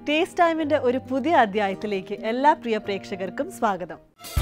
Taste ടൈമിന്റെ ഒരു പുതിയ അധ്യായത്തിലേക്ക് എല്ലാ പ്രിയ പ്രേക്ഷകർക്കും സ്വാഗതം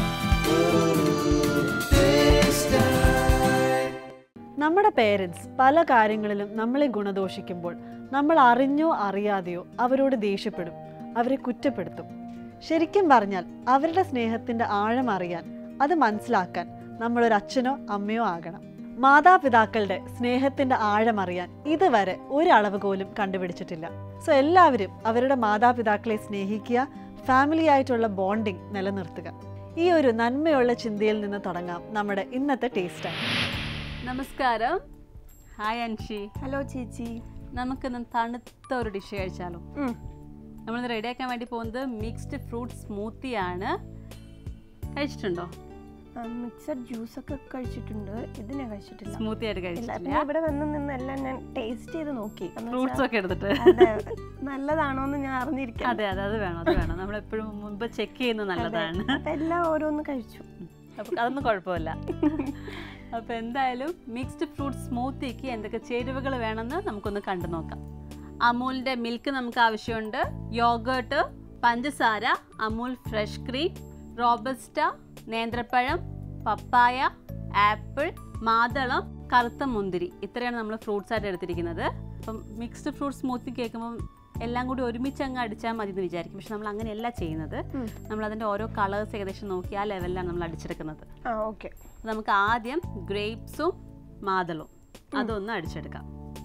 നമ്മുടെ പേരൻസ് പല കാര്യങ്ങളിലും നമ്മളെ ഗുണദോഷിക്കുമ്പോൾ നമ്മൾ അറിഞ്ഞോ അറിയാതെയോ അവരോട് ദേഷ്യപ്പെടും അവരെ കുറ്റപ്പെടുത്തും ശരിക്കും പറഞ്ഞാൽ അവരുടെ സ്നേഹത്തിന്റെ ആഴം അറിയാൻ അത് മനസ്സിലാക്കാൻ നമ്മളൊരു അച്ഛനോ അമ്മയോ ആകണം മാതാപിതാക്കളുടെ സ്നേഹത്തിന്റെ ആഴം അറിയാൻ ഇതുവരെ ഒരു അളവുകോലും കണ്ടുപിടിച്ചിട്ടില്ല സോ എല്ലാവരും അവരുടെ മാതാപിതാക്കളെ സ്നേഹിക്കുക ഫാമിലി ആയിട്ടുള്ള ബോണ്ടിങ് നിലനിർത്തുക ഈ ഒരു നന്മയുള്ള ചിന്തയിൽ നിന്ന് തുടങ്ങാം നമ്മുടെ ഇന്നത്തെ ടേസ്റ്റ് നമസ്കാരം ഹായ് അൻഷി ഹലോ ചേച്ചി നമുക്കിന്ന് തണുത്ത ഒരു ഡിഷ് കഴിച്ചാലോ നമ്മളിന്ന് റെഡിയാക്കാൻ വേണ്ടി പോകുന്നത് മിക്സ്ഡ് ഫ്രൂട്ട് സ്മൂത്തി ആണ് കഴിച്ചിട്ടുണ്ടോ മിക്സഡ് ജ്യൂസ് ഒക്കെ കഴിച്ചിട്ടുണ്ട് ഇതിനെ കഴിച്ചിട്ടില്ല സ്മൂത്തി ആയിട്ട് ഇല്ല കഴിച്ചിട്ടില്ല പിന്നെ ഇവിടെ വന്ന് നിന്നെല്ലാം ഞാൻ ടേസ്റ്റ് ചെയ്ത് നോക്കി എന്ന് ഫ്രൂട്ട്സ് വെച്ചാ, ഒക്കെ എടുത്തിട്ട് അതെ, നല്ലതാണോ എന്ന് ഞാൻ അറിഞ്ഞിരിക്കാം അതെ അതെ അത് വേണം അത് വേണം നമ്മൾ എപ്പോഴും മുമ്പ് ചെക്ക് ചെയ്യുന്നത് നല്ലതാണ് അതെല്ലാം ഓരോന്ന് കഴിച്ചു അപ്പോൾ അതൊന്നും കുഴപ്പമില്ല അപ്പോൾ എന്തായാലും മിക്സ്ഡ് ഫ്രൂട്ട് സ്മൂത്തിക്ക് എന്തൊക്കെ ചേരുവകൾ വേണമെന്ന് നമുക്കൊന്ന് കണ്ടു നോക്കാം അമൂലിൻ്റെ മിൽക്ക് നമുക്ക് ആവശ്യമുണ്ട് യോഗേർട്ട് പഞ്ചസാര അമൂൽ ഫ്രഷ് ക്രീം റോബസ്റ്റ നേന്ത്രപ്പഴം പപ്പായ ആപ്പിൾ മാതളം കറുത്ത മുന്തിരി ഇത്രയാണ് നമ്മൾ ഫ്രൂട്ട്സ് ആയിട്ട് എടുത്തിരിക്കുന്നത് അപ്പം മിക്സ്ഡ് ഫ്രൂട്ട് സ്മൂത്തി കേൾക്കുമ്പം എല്ലാം കൂടി ഒരുമിച്ച് അങ്ങ് അടിച്ചാൽ മതി എന്ന് വിചാരിക്കും പക്ഷെ നമ്മൾ അങ്ങനെയല്ല ചെയ്യുന്നത് ഉം. നമ്മൾ അതിൻ്റെ ഓരോ കളേഴ്സ് ഏകദേശം നോക്കി ആ ലെവലിലാണ് നമ്മൾ അടിച്ചെടുക്കുന്നത് ആ ഓക്കെ നമുക്ക് ആദ്യം ഗ്രേപ്സും മാതളവും അതൊന്ന് അടിച്ചെടുക്കാം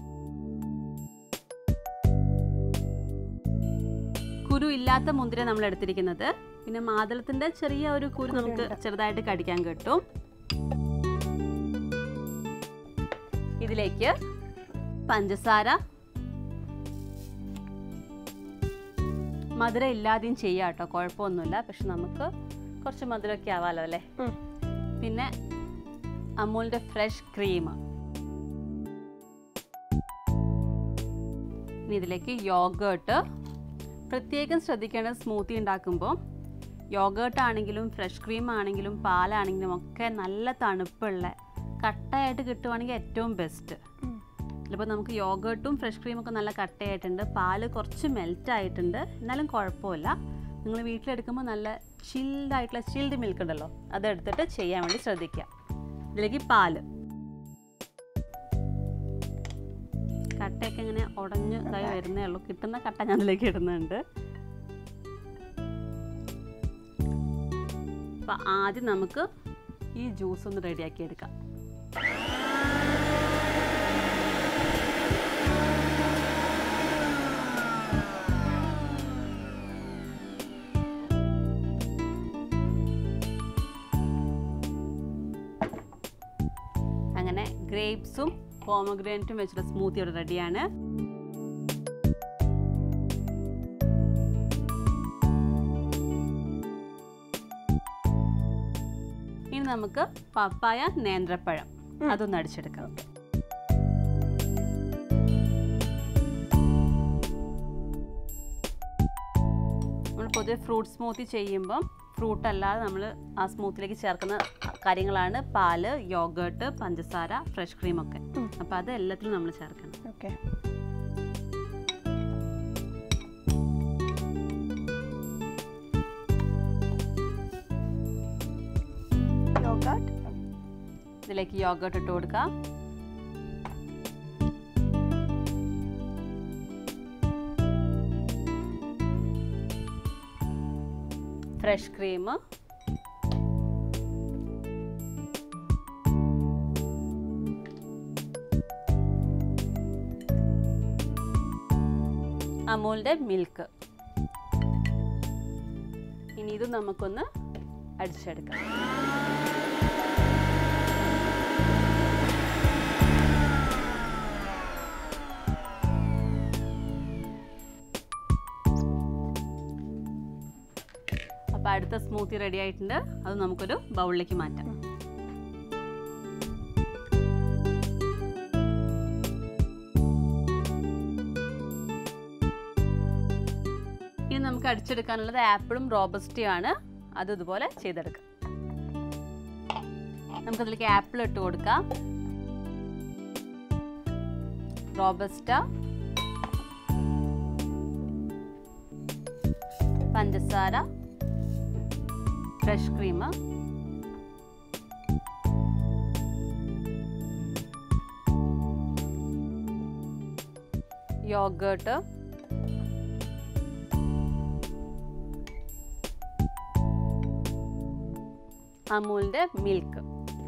കുരു ഇല്ലാത്ത മുന്തിര നമ്മൾ എടുത്തിരിക്കുന്നത് പിന്നെ മാതളത്തിന്റെ ചെറിയ ഒരു കുരു നമുക്ക് ചെറുതായിട്ട് കടിക്കാൻ കിട്ടും ഇതിലേക്ക് പഞ്ചസാര മധുരം ഇല്ലാതെയും ചെയ്യാം കേട്ടോ കുഴപ്പമൊന്നുമില്ല പക്ഷെ നമുക്ക് കുറച്ച് മധുരമൊക്കെ ആവാലോ അല്ലേ ഉം. പിന്നെ അമൂലിൻ്റെ ഫ്രഷ് ക്രീം ഇനി ഇതിലേക്ക് യോഗേർട്ട് പ്രത്യേകം ശ്രദ്ധിക്കേണ്ടത് സ്മൂത്തി ഉണ്ടാക്കുമ്പോൾ യോഗേർട്ട് ആണെങ്കിലും ഫ്രഷ് ക്രീം ആണെങ്കിലും പാലാണെങ്കിലും ഒക്കെ നല്ല തണുപ്പുള്ള കട്ടയായിട്ട് കിട്ടുവാണെങ്കിൽ ഏറ്റവും ബെസ്റ്റ് ചിലപ്പോൾ നമുക്ക് യോഗേർട്ടും ഫ്രഷ് ക്രീമും ഒക്കെ നല്ല കട്ടയായിട്ടുണ്ട് പാല് കുറച്ച് മെൽറ്റ് ആയിട്ടുണ്ട് എന്നാലും കുഴപ്പമില്ല നിങ്ങൾ വീട്ടിലെടുക്കുമ്പോൾ നല്ല ചിൽഡ് ആയിട്ടുള്ള ചിൽഡ് മിൽക്ക് ഉണ്ടല്ലോ അതെടുത്തിട്ട് ചെയ്യാൻ വേണ്ടി ശ്രദ്ധിക്കുക ഇതിലേക്ക് പാല് കട്ടയൊക്കെ ഇങ്ങനെ ഉടഞ്ഞ് ഇതായി വരുന്നേ ഉള്ളൂ കിട്ടുന്ന കട്ട ഞാൻ അതിലേക്ക് ഇടുന്നുണ്ട് അപ്പം ആദ്യം നമുക്ക് ഈ ജ്യൂസ് ഒന്ന് റെഡിയാക്കി എടുക്കാം അങ്ങനെ ഗ്രേപ്സും പോമഗ്രാനറ്റും വെച്ചിട്ടുള്ള സ്മൂത്തി ഇവിടെ റെഡിയാണ് ഇനി നമുക്ക് പപ്പായ നേന്ത്രപ്പഴം അതൊന്ന് അടിച്ചെടുക്കാം നമ്മൾ പൊതുവെ ഫ്രൂട്ട് സ്മൂത്തി ചെയ്യുമ്പം ഫ്രൂട്ട് അല്ലാതെ നമ്മൾ ആ സ്മൂത്തിലേക്ക് ചേർക്കുന്ന കാര്യങ്ങളാണ് പാല് യോഗേർട്ട് പഞ്ചസാര ഫ്രഷ് ക്രീം ഒക്കെ ഉം. അപ്പോൾ അത് എല്ലാത്തിലും നമ്മൾ ചേർക്കണം ഓക്കെ യോഗട്ട് ഇതിലേക്ക് യോഗേർട്ട് ഇട്ട് കൊടുക്കാം ഫ്രഷ് ക്രീം അമൂലിൻ്റെ മിൽക്ക് ഇനി ഇത് നമുക്കൊന്ന് അടിച്ചെടുക്കാം അപ്പോൾ അടുത്ത സ്മൂത്തി റെഡി ആയിട്ടുണ്ട് അത് നമുക്കൊരു ബൗളിലേക്ക് മാറ്റാം ഇനി നമുക്ക് അടിച്ചെടുക്കാനുള്ളത് ആപ്പിളും റോബസ്റ്റിയും ആണ് അത് ഇതുപോലെ ചെയ്തെടുക്കാം നമുക്കതിലേക്ക് ആപ്പിൾ ഇട്ട് കൊടുക്കാം റോബസ്റ്റ പഞ്ചസാര ഫ്രഷ് ക്രീം യോഗേർട്ട് അമൂലിൻ്റെ മിൽക്ക്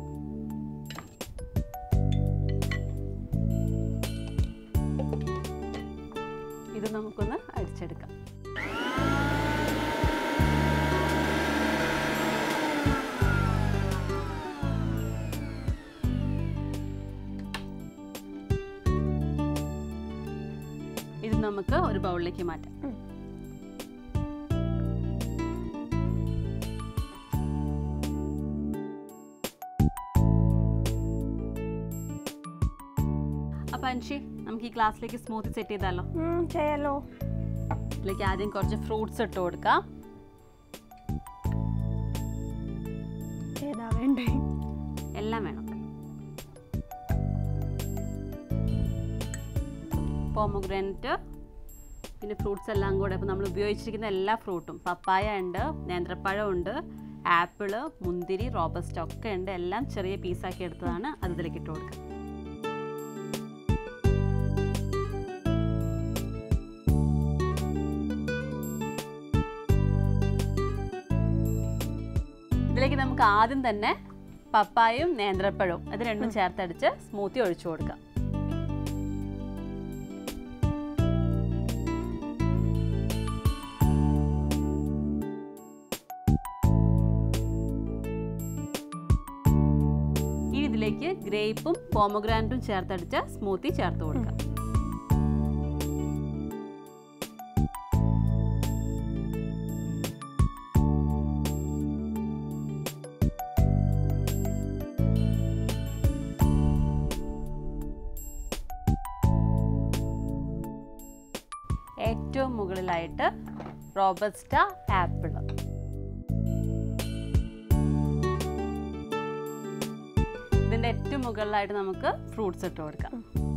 ഇത് നമുക്കൊന്ന് അടിച്ചെടുക്കാം ഇത് നമുക്ക് ഒരു ബൗളിലേക്ക് മാറ്റാം ഉം. അപ്പൊ അൻഷി നമുക്ക് ഈ ഗ്ലാസ്സിലേക്ക് സ്മൂത്തി സെറ്റ് ചെയ്താലോ ഉം, ചെയ്യാലോ ഇതിലേക്ക് ആദ്യം കുറച്ച് ഫ്രൂട്ട്സ് ഇട്ട് കൊടുക്കാം ഏതാ വേണ്ടേ എല്ലാം വേണം പോമഗ്രാനറ്റ് പിന്നെ ഫ്രൂട്ട്സ് എല്ലാം കൂടെ ഇപ്പോൾ നമ്മൾ ഉപയോഗിച്ചിരിക്കുന്ന എല്ലാ ഫ്രൂട്ടും പപ്പായ ഉണ്ട് നേന്ത്രപ്പഴം ഉണ്ട് ആപ്പിള് മുന്തിരി റോബസ്റ്റ് ഒക്കെ ഉണ്ട് എല്ലാം ചെറിയ പീസാക്കി എടുത്തതാണ് അത് ഇതിലേക്ക് ഇട്ട് കൊടുക്കുക ഇതിലേക്ക് നമുക്ക് ആദ്യം തന്നെ പപ്പായയും നേന്ത്രപ്പഴവും ഇത് രണ്ടും ചേർത്തടിച്ച് സ്മൂത്തി ഒഴിച്ചു കൊടുക്കാം ഇനി ഇതിലേക്ക് ഗ്രേപ്പും പോമഗ്രാനറ്റും ചേർത്തടിച്ച സ്മൂത്തി ചേർത്ത് കൊടുക്കാം ഏറ്റവും മുകളിലായിട്ട് റോബസ്റ്റ ആപ്പിൾ ഇതിന്റെ ഏറ്റവും മുകളിലായിട്ട് നമുക്ക് ഫ്രൂട്ട്സ് ഇട്ട് കൊടുക്കാം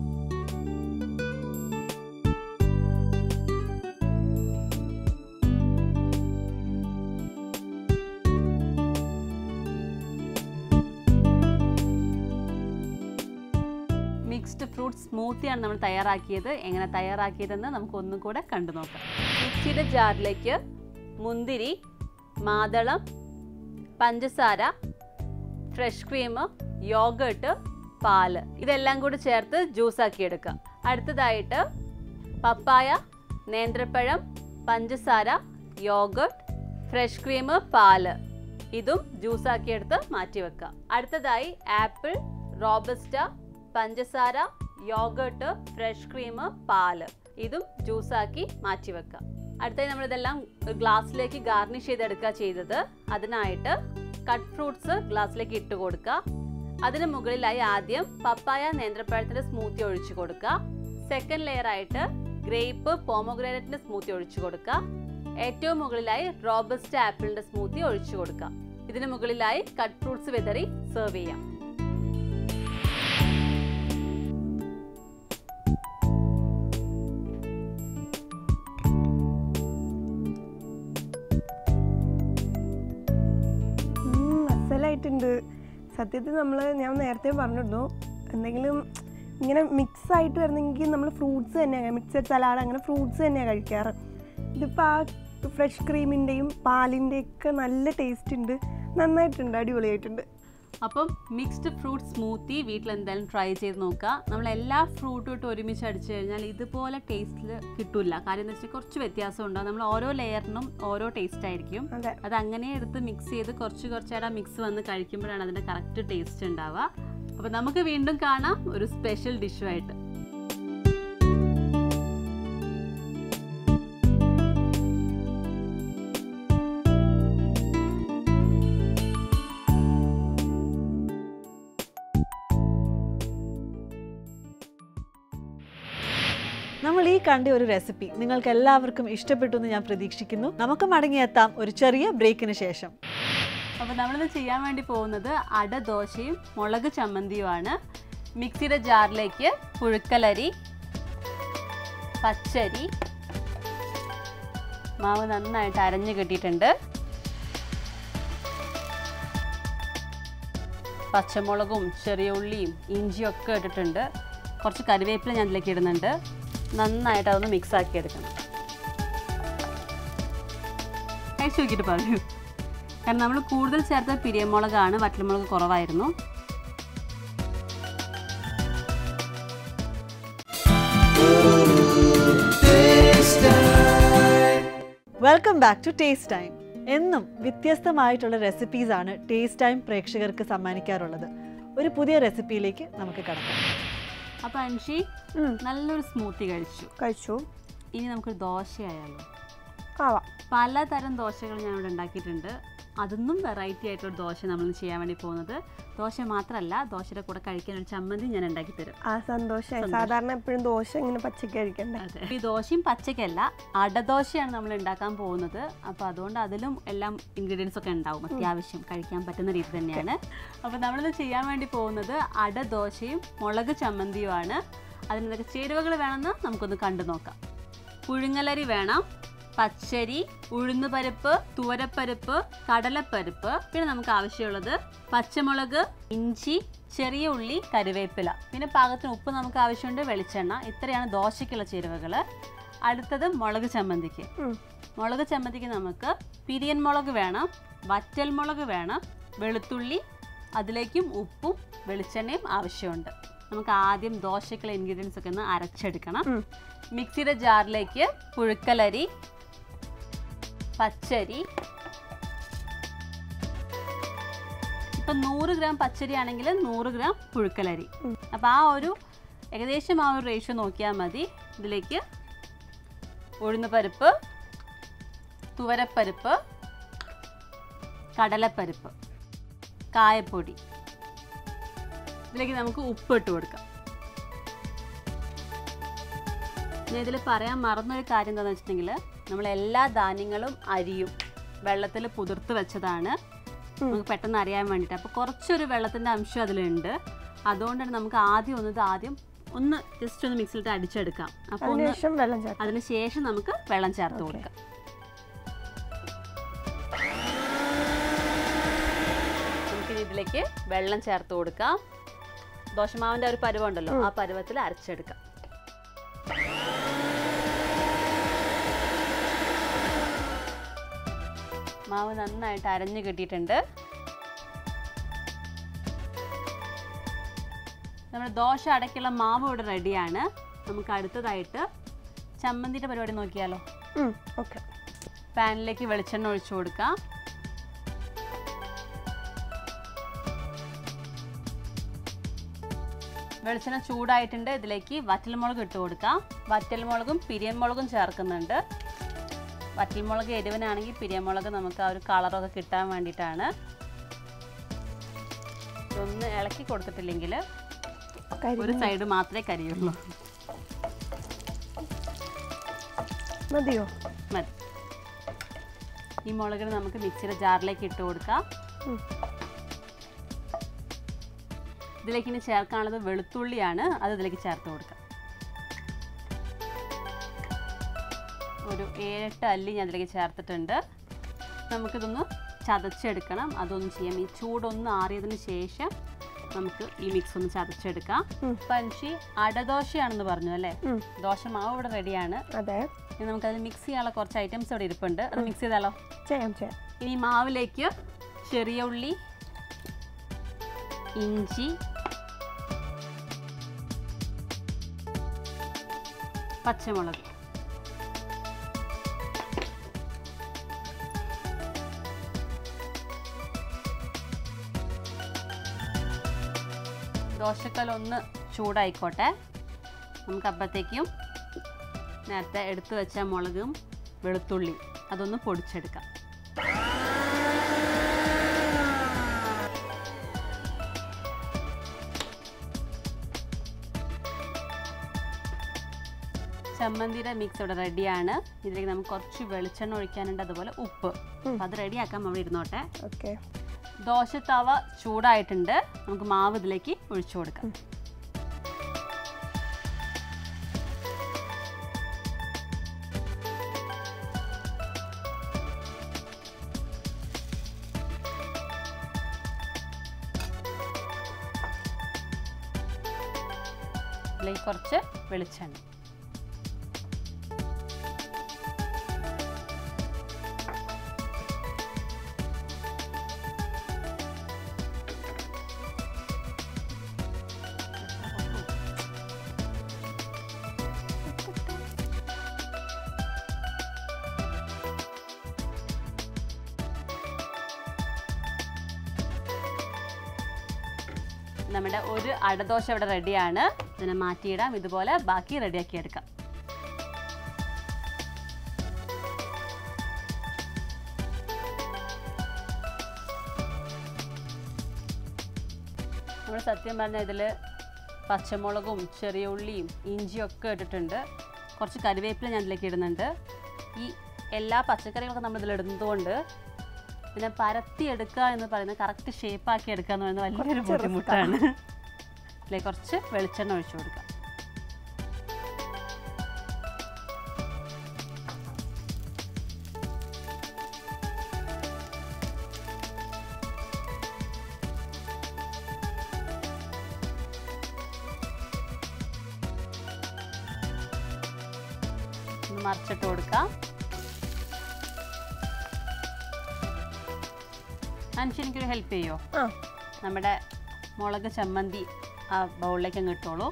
മിക്സ്ഡ് ഫ്രൂട്ട് സ്മൂത്തിയാണ് നമ്മൾ തയ്യാറാക്കിയത് എങ്ങനെ തയ്യാറാക്കിയതെന്ന് നമുക്ക് ഒന്നും കൂടെ കണ്ടു നോക്കാം മിക്സിയുടെ ജാറിലേക്ക് മുന്തിരി മാതളം പഞ്ചസാര ഫ്രഷ് ക്രീം യോഗേർട്ട് പാല് ഇതെല്ലാം കൂടി ചേർത്ത് ജ്യൂസാക്കി എടുക്കാം അടുത്തതായിട്ട് പപ്പായ നേന്ത്രപ്പഴം പഞ്ചസാര യോഗേർട്ട് ഫ്രഷ് ക്രീം പാല് ഇതും ജ്യൂസാക്കി എടുത്ത് മാറ്റി വെക്കാം അടുത്തതായി ആപ്പിൾ റോബസ്റ്റ പഞ്ചസാര യോഗേർട്ട് ഫ്രഷ് ക്രീം പാല് ഇതും ജ്യൂസാക്കി മാറ്റി വെക്കാം അടുത്തായി നമ്മളിതെല്ലാം ഒരു ഗ്ലാസ്സിലേക്ക് ഗാർണിഷ് ചെയ്തെടുക്കുക ചെയ്തത് അതിനായിട്ട് കട്ട് ഫ്രൂട്ട്സ് ഗ്ലാസ്സിലേക്ക് ഇട്ട് കൊടുക്കുക അതിന് മുകളിലായി ആദ്യം പപ്പായ നേന്ത്രപ്പഴത്തിന്റെ സ്മൂത്തി ഒഴിച്ചു കൊടുക്കുക സെക്കൻഡ് ലെയർ ആയിട്ട് ഗ്രേപ്പ് പോമോഗ്രാനറ്റിന്റെ സ്മൂത്തി ഒഴിച്ചു കൊടുക്കുക ഏറ്റവും മുകളിലായി റോബസ്റ്റ് ആപ്പിളിന്റെ സ്മൂത്തി ഒഴിച്ചു കൊടുക്കുക ഇതിന് മുകളിലായി കട്ട് ഫ്രൂട്ട്സ് വിതറി സെർവ് ചെയ്യാം ഉം, അസലായിട്ടുണ്ട് സത്യത്തിൽ നമ്മൾ ഞാൻ നേരത്തെ പറഞ്ഞിരുന്നു എന്തെങ്കിലും ഇങ്ങനെ മിക്സ് ആയിട്ട് വരുന്നെങ്കിൽ നമ്മൾ ഫ്രൂട്ട്സ് തന്നെയാണ് മിക്സഡ് സലാഡ് അങ്ങനെ ഫ്രൂട്ട്സ് തന്നെയാണ് കഴിക്കാറ് ഇതിപ്പോൾ ആ ഫ്രഷ് ക്രീമിൻ്റെയും പാലിൻ്റെയൊക്കെ നല്ല ടേസ്റ്റ് ഉണ്ട് നന്നായിട്ടുണ്ട് അടിപൊളിയായിട്ടുണ്ട് അപ്പം മിക്സ്ഡ് ഫ്രൂട്ട് സ്മൂത്തി വീട്ടിൽ എന്തായാലും ട്രൈ ചെയ്ത് നോക്കുക നമ്മൾ എല്ലാ ഫ്രൂട്ടും ഇട്ട് ഒരുമിച്ച് അടിച്ചു കഴിഞ്ഞാൽ ഇതുപോലെ ടേസ്റ്റിൽ കിട്ടില്ല കാര്യം എന്ന് വെച്ചാൽ കുറച്ച് വ്യത്യാസം ഉണ്ടാവും നമ്മൾ ഓരോ ലെയറിനും ഓരോ ടേസ്റ്റ് ആയിരിക്കും അതെ അത് അങ്ങനെ എടുത്ത് മിക്സ് ചെയ്ത് കുറച്ച് കുറച്ചായിട്ട് ആ മിക്സ് വന്ന് കഴിക്കുമ്പോഴാണ് അതിൻ്റെ കറക്റ്റ് ടേസ്റ്റ് ഉണ്ടാവുക അപ്പോൾ നമുക്ക് വീണ്ടും കാണാം ഒരു സ്പെഷ്യൽ ഡിഷുമായിട്ട് നമ്മൾ ഈ കണ്ട ഒരു റെസിപ്പി നിങ്ങൾക്ക് എല്ലാവർക്കും ഇഷ്ടപ്പെട്ടു എന്ന് ഞാൻ പ്രതീക്ഷിക്കുന്നു നമുക്ക് മടങ്ങിയെത്താം ഒരു ചെറിയ ബ്രേക്കിന് ശേഷം അപ്പോൾ നമ്മളിത് ചെയ്യാൻ വേണ്ടി പോകുന്നത് അട ദോശയും മുളക് ചമ്മന്തിയുമാണ് മിക്സിയുടെ ജാറിലേക്ക് പുഴുക്കലരി പച്ചരി മാവ് നന്നായിട്ട് അരഞ്ഞു കിട്ടിയിട്ടുണ്ട് പച്ചമുളകും ചെറിയ ഉള്ളിയും ഇഞ്ചിയും ഒക്കെ ഇട്ടിട്ടുണ്ട് കുറച്ച് കറിവേപ്പില ഞാൻ ഇതിലേക്ക് ഇടുന്നുണ്ട് നന്നായിട്ട് അതൊന്ന് മിക്സ് ആക്കി എടുക്കണം കഴിച്ചു നോക്കിയിട്ട് പറയൂ കാരണം നമ്മൾ കൂടുതൽ ചേർത്ത പിരിയമുളകാണ് വറ്റൽമുളക് കുറവായിരുന്നു welcome back to taste time എന്നും വ്യത്യസ്തമായിട്ടുള്ള റെസിപ്പീസ് ആണ് ടേസ്റ്റ് ടൈം പ്രേക്ഷകർക്ക് സമ്മാനിക്കാറുള്ളത് ഒരു പുതിയ റെസിപ്പിയിലേക്ക് നമുക്ക് കടക്കാം അപ്പോൾ അൻഷി ഉം. നല്ലൊരു സ്മൂത്തി കഴിച്ചു കഴിച്ചു ഇനി നമുക്കൊരു ദോശയായാലോ ആവാം പലതരം ദോശകൾ ഞാൻ ഇവിടെ ഉണ്ടാക്കിയിട്ടുണ്ട് അതൊന്നും വെറൈറ്റി ആയിട്ടുള്ള ദോശ നമ്മൾ ചെയ്യാൻ വേണ്ടി പോകുന്നത് ദോശ മാത്രമല്ല ദോശയുടെ കൂടെ കഴിക്കാൻ ഒരു ചമ്മന്തി ഞാൻ ഉണ്ടാക്കി തരും ആ സന്തോഷമായി സാധാരണ എപ്പോഴും ദോശ ഇങ്ങനെ പച്ചക്ക് കഴിക്കണ്ടേ അതെ ഈ ദോശയും പച്ചക്കല്ല അടദോശയാണ് നമ്മൾ ഉണ്ടാക്കാൻ പോകുന്നത് അപ്പോൾ അതുകൊണ്ട് അതിലും എല്ലാം ഇൻഗ്രീഡിയൻസ് ഒക്കെ ഉണ്ടാവും അത്യാവശ്യം കഴിക്കാൻ പറ്റുന്ന രീതി തന്നെയാണ് അപ്പോൾ നമ്മളിത് ചെയ്യാൻ വേണ്ടി പോകുന്നത് അടദോശയും മുളക് ചമ്മന്തിയുമാണ് അതിനെന്തൊക്കെ ചേരുവകൾ വേണമെന്ന് നമുക്കൊന്ന് കണ്ടു നോക്കാം പുഴുങ്ങലരി വേണം പച്ചരി ഉഴുന്നുപരിപ്പ് തുവരപ്പരിപ്പ് കടലപ്പരിപ്പ് പിന്നെ നമുക്ക് ആവശ്യമുള്ളത് പച്ചമുളക് ഇഞ്ചി ചെറിയ ഉള്ളി കറിവേപ്പില പിന്നെ പാകത്തിന് ഉപ്പ് നമുക്ക് ആവശ്യമുണ്ട് വെളിച്ചെണ്ണ ഇത്രയാണ് ദോശയ്ക്കുള്ള ചേരുവകൾ അടുത്തത് മുളക് ചമ്മന്തിക്ക് ഉം. മുളക് ചമ്മന്തിക്ക് നമുക്ക് പിരിയൻ മുളക് വേണം വറ്റൽ മുളക് വേണം വെളുത്തുള്ളി അതിലേക്കും ഉപ്പും വെളിച്ചെണ്ണയും ആവശ്യമുണ്ട് നമുക്ക് ആദ്യം ദോശയ്ക്കുള്ള ഇൻഗ്രീഡിയൻസ് ഒക്കെ ഒന്ന് അരച്ചെടുക്കണം ഉം. മിക്സിയുടെ ജാറിലേക്ക് പുഴുക്കലരി പച്ചരി ഇപ്പം നൂറ് ഗ്രാം പച്ചരി ആണെങ്കിൽ നൂറ് ഗ്രാം പുഴുക്കലരി അപ്പം ആ ഒരു ഏകദേശം ആ ഒരു റേഷ്യോ നോക്കിയാൽ മതി ഇതിലേക്ക് ഉഴുന്നുപരിപ്പ് തുവരപ്പരിപ്പ് കടലപ്പരിപ്പ് കായപ്പൊടി ഇതിലേക്ക് നമുക്ക് ഉപ്പ് ഇട്ട് കൊടുക്കാം ഞാൻ ഇതിൽ പറയാൻ മറന്നൊരു കാര്യം എന്താണെന്ന് വെച്ചിട്ടുണ്ടെങ്കിൽ നമ്മൾ എല്ലാ ധാന്യങ്ങളും അരിയും വെള്ളത്തിൽ കുതിർത്ത് വെച്ചതാണ് നമുക്ക് പെട്ടെന്ന് അറിയാൻ വേണ്ടിയിട്ട് അപ്പോൾ കുറച്ചൊരു വെള്ളത്തിൻ്റെ അംശം അതിലുണ്ട് അതുകൊണ്ടാണ് നമുക്ക് ആദ്യം ഒന്ന് ഇത് ആദ്യം ഒന്ന് ജസ്റ്റ് ഒന്ന് മിക്സിലിട്ട് അടിച്ചെടുക്കാം അപ്പോൾ ഒന്ന് അതിനുശേഷം വെള്ളം ചേർക്കാം അതിന് ശേഷം നമുക്ക് വെള്ളം ചേർത്ത് കൊടുക്കാം നമുക്കിനി ഇതിലേക്ക് വെള്ളം ചേർത്ത് കൊടുക്കാം ദോശമാവിൻ്റെ ഒരു പരുവമുണ്ടല്ലോ ആ പരുവത്തിൽ അരച്ചെടുക്കാം മാവ് നന്നായിട്ട് അരഞ്ഞു കിട്ടിയിട്ടുണ്ട് നമ്മുടെ ദോശ അടയ്ക്കുള്ള മാവ് ഇവിടെ റെഡിയാണ് നമുക്ക് അടുത്തതായിട്ട് ചമ്മന്തിയുടെ പരിപാടി നോക്കിയാലോ ഓക്കെ പാനിലേക്ക് വെളിച്ചെണ്ണ ഒഴിച്ചു കൊടുക്കാം വെളിച്ചെണ്ണ ചൂടായിട്ടുണ്ട് ഇതിലേക്ക് വറ്റൽമുളക് ഇട്ട് കൊടുക്കാം വറ്റൽമുളകും പിരിയൻമുളകും ചേർക്കുന്നുണ്ട് വറ്റൽമുളക് എരിവിനാണെങ്കിൽ പിരിയൻമുളക് നമുക്ക് ആ ഒരു കളറൊക്കെ കിട്ടാൻ വേണ്ടിയിട്ടാണ് ഇതൊന്ന് ഇളക്കി കൊടുത്തിട്ടില്ലെങ്കിൽ ഒരു സൈഡ് മാത്രമേ കരിയുള്ളൂ മതിയോ മതി ഈ മുളകിന് നമുക്ക് മിക്സിയുടെ ജാറിലേക്ക് ഇട്ട് കൊടുക്കാം ഉം. ഇതിലേക്ക് ഇനി ചേർക്കാനുള്ളത് വെളുത്തുള്ളിയാണ് അത് ഇതിലേക്ക് ചേർത്ത് കൊടുക്കാം ഒരു ഏഴെട്ട് അല്ലി ഞാൻ ഇതിലേക്ക് ചേർത്തിട്ടുണ്ട് നമുക്കിതൊന്ന് ചതച്ചെടുക്കണം അതൊന്ന് ചെയ്യാം ഈ ചൂടൊന്ന് ആറിയതിന് ശേഷം നമുക്ക് ഈ മിക്സ് ഒന്ന് ചതച്ചെടുക്കാം ഉം. പൻഷി അടദോശയാണെന്ന് പറഞ്ഞു അല്ലേ ഉം. ദോശ മാവ് ഇവിടെ റെഡിയാണ് അതെ ഇനി നമുക്കത് മിക്സ് ചെയ്യാനുള്ള കുറച്ച് ഐറ്റംസ് ഇവിടെ ഇരിപ്പുണ്ട് അത് മിക്സ് ചെയ്താലോ ചെയ്യാം ചെയ്യാം ഇനി മാവിലേക്ക് ചെറിയ ഉള്ളി ഇഞ്ചി പച്ചമുളക് ദോശക്കൽ ഒന്ന് ചൂടായിക്കോട്ടെ നമുക്ക് അപ്പോഴത്തേക്കും നേരത്തെ എടുത്തു വെച്ച മുളകും വെളുത്തുള്ളി അതൊന്ന് പൊടിച്ചെടുക്കാം ചമ്മന്തിയുടെ മിക്സ് ഇവിടെ റെഡിയാണ് ഇതിലേക്ക് നമുക്ക് കുറച്ച് വെളിച്ചെണ്ണ ഒഴിക്കാനുണ്ട് അതുപോലെ ഉപ്പ് അപ്പം അത് റെഡിയാക്കാം അവിടെ ഇരുന്നോട്ടെ ഓക്കെ ദോശ തവ ചൂടായിട്ടുണ്ട് നമുക്ക് മാവ് ഇതിലേക്ക് ഒഴിച്ചു കൊടുക്കാം ഇതിലേക്ക് കുറച്ച് വെളിച്ചെണ്ണ നമ്മുടെ ഒരു അടദോശ ഇവിടെ റെഡിയാണ് ഇതിനെ മാറ്റിയിടാം ഇതുപോലെ ബാക്കി റെഡിയാക്കി എടുക്കാം നമ്മൾ സത്യം പറഞ്ഞാൽ ഇതിൽ പച്ചമുളകും ചെറിയ ഉള്ളിയും ഇഞ്ചിയും ഒക്കെ ഇട്ടിട്ടുണ്ട് കുറച്ച് കറിവേപ്പില ഞാൻ ഇതിലേക്ക് ഇടുന്നുണ്ട് ഈ എല്ലാ പച്ചക്കറികളൊക്കെ നമ്മൾ ഇതിൽ ഇടുന്നതുകൊണ്ട് ഇതിനെ പരത്തി എടുക്കുക എന്ന് പറയുന്നത് കറക്റ്റ് ഷേപ്പാക്കി എടുക്കുക എന്ന് പറയുന്നത് വലിയൊരു കുറച്ച് ബുദ്ധിമുട്ടാണ് ഇതിലേക്ക് കുറച്ച് വെളിച്ചെണ്ണ ഒഴിച്ചു കൊടുക്കാം ഒന്ന് മറിച്ചിട്ട് കൊടുക്കാം അനുഷ എനിക്കൊരു ഹെൽപ്പ് ചെയ്യോ ആ നമ്മുടെ മുളക് ചമ്മന്തി ആ ബൗളിലേക്ക് അങ്ങ് ഇട്ടോളൂ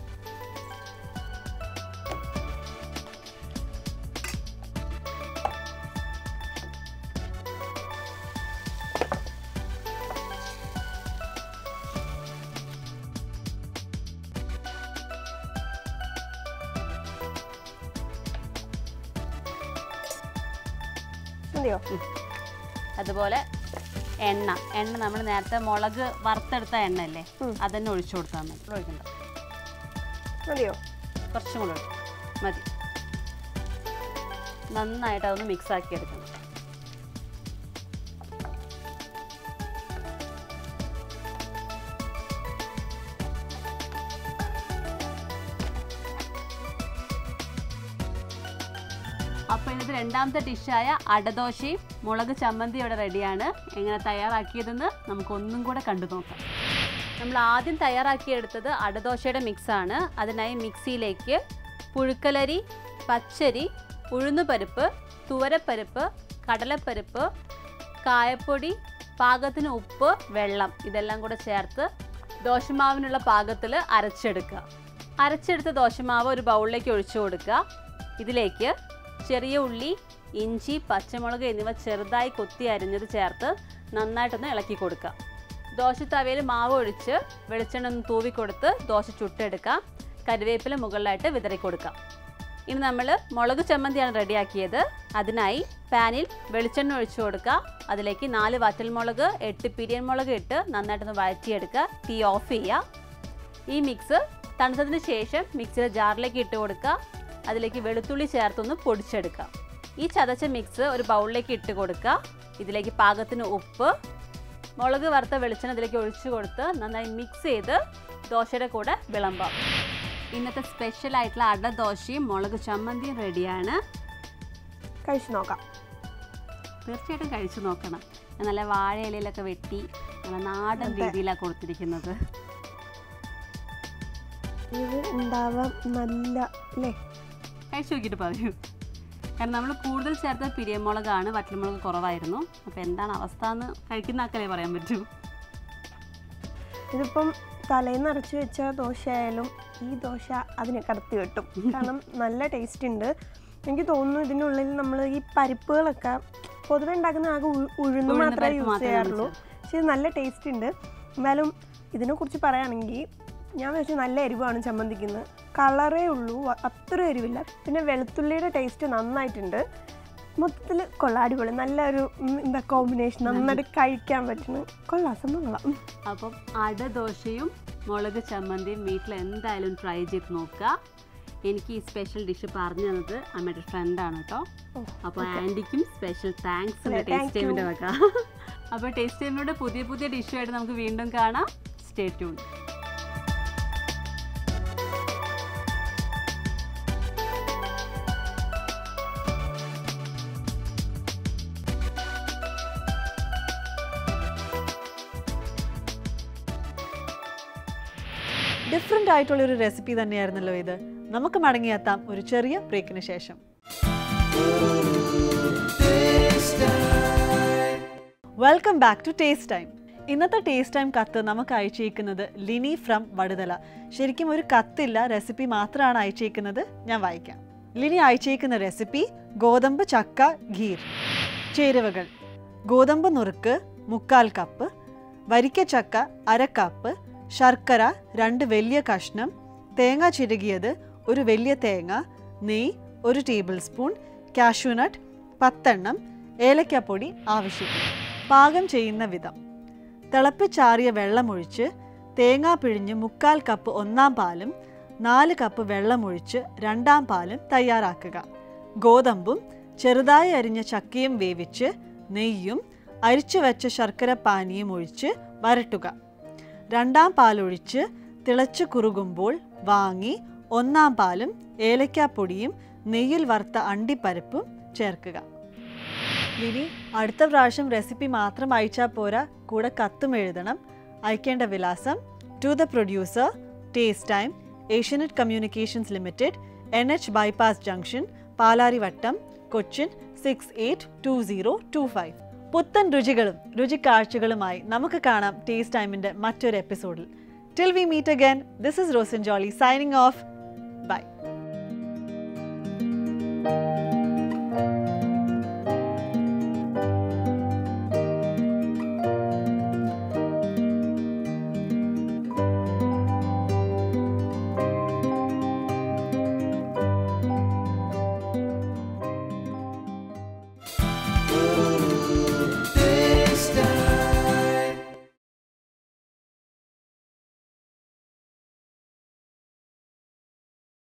മതിയോ അതുപോലെ എണ്ണ എണ്ണ നമ്മൾ നേരത്തെ മുളക് വറുത്തെടുത്ത എണ്ണ അല്ലേ ഉം. അതന്നെ ഒഴിച്ചു കൊടുത്താൽ മതി ഒഴിക്കണ്ട മതിയോ കുറച്ചും കൂടെ ഒഴിക്കും മതി നന്നായിട്ട് അതൊന്ന് മിക്സ് ആക്കി എടുക്കണം അപ്പോൾ ഇന്നത്തെ രണ്ടാമത്തെ ഡിഷായ അടദോശയും മുളക് ചമ്മന്തി ഇവിടെ റെഡിയാണ് എങ്ങനെ തയ്യാറാക്കിയതെന്ന് നമുക്കൊന്നും കൂടെ കണ്ടു നോക്കാം നമ്മൾ ആദ്യം തയ്യാറാക്കിയെടുത്തത് അടദോശയുടെ മിക്സാണ് അതിനായി മിക്സിയിലേക്ക് പുഴുക്കലരി പച്ചരി ഉഴുന്നുപരിപ്പ് തുവരപ്പരിപ്പ് കടലപ്പരിപ്പ് കായപ്പൊടി പാകത്തിന് ഉപ്പ് വെള്ളം ഇതെല്ലാം കൂടെ ചേർത്ത് ദോശമാവിനുള്ള പാകത്തിൽ അരച്ചെടുക്കുക അരച്ചെടുത്ത ദോശമാവ് ഒരു ബൗളിലേക്ക് ഒഴിച്ചു കൊടുക്കുക ഇതിലേക്ക് ചെറിയ ഉള്ളി ഇഞ്ചി പച്ചമുളക് എന്നിവ ചെറുതായി കൊത്തി അരിഞ്ഞത് ചേർത്ത് നന്നായിട്ടൊന്ന് ഇളക്കി കൊടുക്കുക ദോശത്തവയിൽ മാവ് ഒഴിച്ച് വെളിച്ചെണ്ണ ഒന്ന് തൂവി കൊടുത്ത് ദോശ ചുട്ടെടുക്കാം കരുവേപ്പില മുകളിലായിട്ട് വിതറി കൊടുക്കാം ഇനി നമ്മൾ മുളക് ചമ്മന്തിയാണ് റെഡിയാക്കിയത് അതിനായി പാനിൽ വെളിച്ചെണ്ണ ഒഴിച്ചു കൊടുക്കുക അതിലേക്ക് നാല് വറ്റൽമുളക് എട്ട് പിരിയൻ മുളക് ഇട്ട് നന്നായിട്ടൊന്ന് വഴറ്റിയെടുക്കുക തീ ഓഫ് ചെയ്യുക ഈ മിക്സ് തണുത്തതിന് ശേഷം മിക്സിയുടെ ജാറിലേക്ക് ഇട്ട് കൊടുക്കുക അതിലേക്ക് വെളുത്തുള്ളി ചേർത്തൊന്ന് പൊടിച്ചെടുക്കുക ഈ ചതച്ച മിക്സ് ഒരു ബൗളിലേക്ക് ഇട്ട് കൊടുക്കുക ഇതിലേക്ക് പാകത്തിന് ഉപ്പ് മുളക് വറുത്ത വെളിച്ചെണ്ണ ഇതിലേക്ക് ഒഴിച്ചു കൊടുത്ത് നന്നായി മിക്സ് ചെയ്ത് ദോശയുടെ കൂടെ വിളമ്പാം ഇന്നത്തെ സ്പെഷ്യൽ ആയിട്ടുള്ള അട ദോശയും മുളക് ചമ്മന്തിയും റെഡിയാണ് കഴിച്ചു നോക്കാം തീർച്ചയായിട്ടും കഴിച്ചു നോക്കണം ഞാൻ നല്ല വാഴ ഇലയിലൊക്കെ വെട്ടി നല്ല നാടൻ രീതിയിലാണ് കൊടുത്തിരിക്കുന്നത് ഇത് ഉണ്ടാവാൻ നല്ല അല്ലേ കഴിച്ചു നോക്കിയിട്ട് പറയൂ കാരണം നമ്മൾ കൂടുതൽ ചേർത്ത പിരിയമുളകാണ് വറ്റൽമുളക് കുറവായിരുന്നു അപ്പോൾ എന്താണ് അവസ്ഥ എന്ന് കഴിക്കുന്ന ആക്കലേ പറയാൻ പറ്റൂ ഇതിപ്പം തലേന്ന് അരച്ച് വെച്ച ദോശയായാലും ഈ ദോശ അതിനെ കടത്തി വെട്ടും കാരണം നല്ല ടേസ്റ്റ് ഉണ്ട് എനിക്ക് തോന്നുന്നു ഇതിൻ്റെ ഉള്ളിൽ നമ്മൾ ഈ പരിപ്പുകളൊക്കെ പൊതുവെ ഉണ്ടാക്കുന്ന ആകെ ഉ- ഉഴുന്ന് ഉഴുന്ന് മാത്രമേ പരിപ്പ് യൂസ് മാത്രമേ ചെയ്യാറുള്ളൂ പക്ഷേ ഇത് നല്ല ടേസ്റ്റ് ഉണ്ട് എന്നാലും ഇതിനെക്കുറിച്ച് പറയുകയാണെങ്കിൽ ഞാൻ വെച്ച് നല്ല എരിവാണ് ചമ്മന്തിക്കുന്നത് കളറേ ഉള്ളൂ വ- അത്ര എരിവില്ല പിന്നെ വെളുത്തുള്ളിയുടെ ടേസ്റ്റ് നന്നായിട്ടുണ്ട് മൊത്തത്തിൽ കൊള്ളാം അടിപൊളി നല്ലൊരു ഉം, എന്താ കോമ്പിനേഷൻ നന്നായിട്ട് കഴിക്കാൻ പറ്റുന്നു കൊള്ളാം സംഭവം കൊള്ളാം ഉം. അപ്പം അട ദോശയും മുളക് ചമ്മന്തിയും വീട്ടിൽ എന്തായാലും ട്രൈ ചെയ്ത് നോക്കുക എനിക്ക് ഈ സ്പെഷ്യൽ ഡിഷ് പറഞ്ഞു തന്നത് അമ്മയുടെ ഫ്രണ്ടാണ് കേട്ടോ ഓ, അപ്പോൾ ആൻറ്റിക്കും സ്പെഷ്യൽ താങ്ക്സ് അതെ, ടേസ്റ്റ് thank you. ടൈമിൻ്റെ വക അപ്പോൾ ടേസ്റ്റ് ടൈമിലൂടെ പുതിയ പുതിയ ഡിഷുമായിട്ട് നമുക്ക് വീണ്ടും കാണാം സ്റ്റേ ട്യൂൺ ഡിഫറെൻ്റ് ആയിട്ടുള്ള ഒരു റെസിപ്പി തന്നെയായിരുന്നല്ലോ ഇത് നമുക്ക് മടങ്ങിയെത്താം ഒരു ചെറിയ ബ്രേക്കിന് ശേഷം welcome back to taste time ഇന്നത്തെ ടേസ്റ്റ് ടൈം കത്ത് നമുക്ക് അയച്ചേക്കുന്നത് ലിനി ഫ്രം വടുതല ശരിക്കും ഒരു കത്തില്ല റെസിപ്പി മാത്രമാണ് അയച്ചേക്കുന്നത് ഞാൻ വായിക്കാം ലിനി അയച്ചേക്കുന്ന റെസിപ്പി ഗോതമ്പ് ചക്ക ഗീർ ചേരുവകൾ ഗോതമ്പ് നുറുക്ക് മുക്കാൽ കപ്പ് വരിക്ക ചക്ക അര കപ്പ് ശർക്കര രണ്ട് വലിയ കഷ്ണം തേങ്ങ ചിരകിയത് ഒരു വലിയ തേങ്ങ നെയ്യ് ഒരു ടേബിൾ സ്പൂൺ കാഷ്യൂനട്ട് പത്തെണ്ണം ഏലക്കപ്പൊടി ആവശ്യത്തിന് പാകം ചെയ്യുന്ന വിധം തിളപ്പിച്ചാറിയ വെള്ളമൊഴിച്ച് തേങ്ങ പിഴിഞ്ഞ് മുക്കാൽ കപ്പ് ഒന്നാം പാലും നാല് കപ്പ് വെള്ളമൊഴിച്ച് രണ്ടാം പാലും തയ്യാറാക്കുക ഗോതമ്പും ചെറുതായി അരിഞ്ഞ ചക്കയും വേവിച്ച് നെയ്യും അരിച്ചു വെച്ച ശർക്കര പാനിയും ഒഴിച്ച് വരട്ടുക രണ്ടാം പാലൊഴിച്ച് തിളച്ച് കുറുകുമ്പോൾ വാങ്ങി ഒന്നാം പാലും ഏലക്കാപ്പൊടിയും നെയ്യിൽ വറുത്ത അണ്ടിപ്പരിപ്പും ചേർക്കുക ലിനി അടുത്ത പ്രാവശ്യം റെസിപ്പി മാത്രം അയച്ചാൽ പോരാ കൂടെ കത്തും എഴുതണം അയക്കേണ്ട വിലാസം to the producer taste time Asianet communications limited N H bypass junction Palarivattom Cochin six eight two zero two five പുത്തൻ രുചികളും രുചിക്കാഴ്ചകളുമായി നമുക്ക് കാണാം ടേസ്റ്റ് ടൈമിൻ്റെ മറ്റൊരു എപ്പിസോഡിൽ till we meet again this is Rosan Jolly signing of